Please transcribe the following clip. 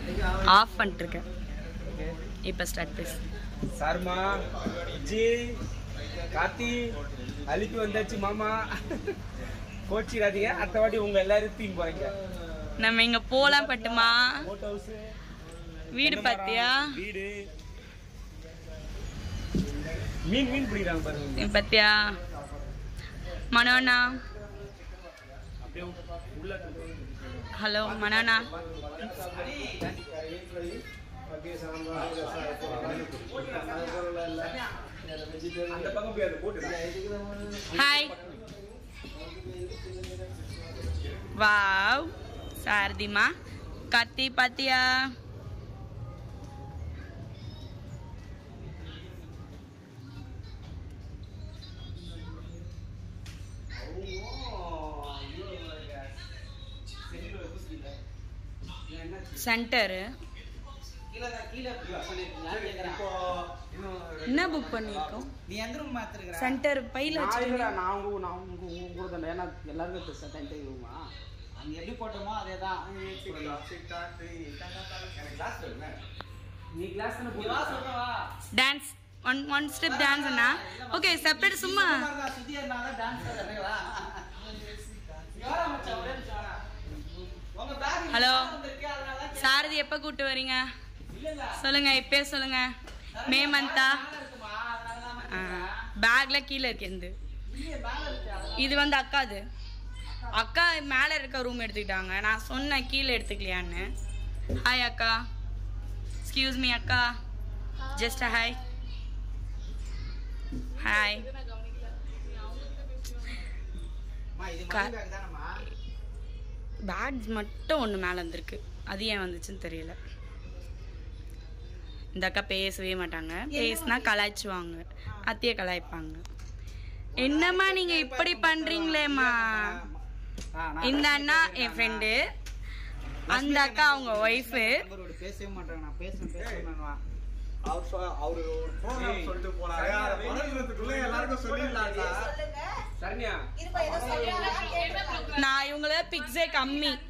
Of பண்ணிட்டுருக்கேன் இப்போ start பேசு சர்மா ஜி கார்த்தி அழிப்பு வந்தாச்சு மாமா கோச்சிடாதீங்க அடுத்த வாட்டி உங்க எல்லாரும் தூக்கி போறீங்க நம்ம இங்க போலாம் பட்டுமா போட் ஹவுஸ் வீடு பாத்தியா வீடு மீன் மீன் பிடிக்கிறாங்க பாருங்க இங்க பாத்தியா மனோண்ணா அப்படியே உள்ள ஹலோ மனோண்ணா அந்த பக்கம் போய் அது போட்டு ஹாய் வாவ் சாரதிமா கத்தி பாத்தியா சென்டரு என்ன புக் பண்ணியிருக்கோம் நீ எந்த ரூம் மாத்திருக்கிற சென்டர் பையில வச்சுட்டு நான் உங்க நான் உங்க உங்க கூட தான் ஏன்னா எல்லாருமே பெருசா டைம் டைமா அங்க எப்படி போட்டோமோ அதே தான் நீ கிளாஸ் தானே நீ வா சொல்றவா dance one one step dance அண்ணா ஓகே செப்பரேட் சும்மா சுத்தி இருந்தாலும் டான்ஸ் ஆடுறேவா யாரா மச்சான் ஒரே நிமிஷம் வாடா. உங்க bag இங்க Hello. வந்திருக்கு, அதனால தான் சாரதி எப்போ கூட்டு வரீங்க இல்ல இல்ல சொல்லுங்க இப்பே சொல்லுங்க மே மந்தா மேல இருக்குமா அதனால தான் மச்சான். பேக்ல கீழே இருக்கு இந்த இல்லையே மேல இருக்கு அதெல்லாம் இது வந்து அக்காது அக்கா மேலே இருக்க ரூம் எடுத்துக்கிட்டாங்க நான் சொன்னேன் கீழே எடுத்துக்கலையான்னு ஹாய் அக்கா எக்ஸ்கியூஸ் மீ அக்கா ஜஸ்ட் ஹாய் ஹாய் அம்மா, இது க- money bag தானம்மா? பேக்ஸ் மட்டும் ஒன்று மேலே வந்திருக்கு அது ஏன் வந்துச்சுன்னு தெரியல இந்த அக்கா பேசவே மாட்டாங்க பேசினா கலாய்ச்சுவாங்க அத்தையை கலாய்ப்பாங்க என்னம்மா நீங்க இப்படி பண்றீங்களேம்மா இந்த அண்ணா என் ஃப்ரெண்டு அந்த அக்கா அவங்க ஒய்ஃபு நம்பரோட பேசவே மாட்டாங்க நான் பேசுறேன் பேசுறேன் அவர் சொ- அவரு ஒரு program சொல்லிட்டு போனாரு. அதை பழகுறதுக்குள்ள எல்லாருக்கும் சொல்லிடலாம்டா. சரண்யா நான் இவங்கள பிக்ஸே கம்மி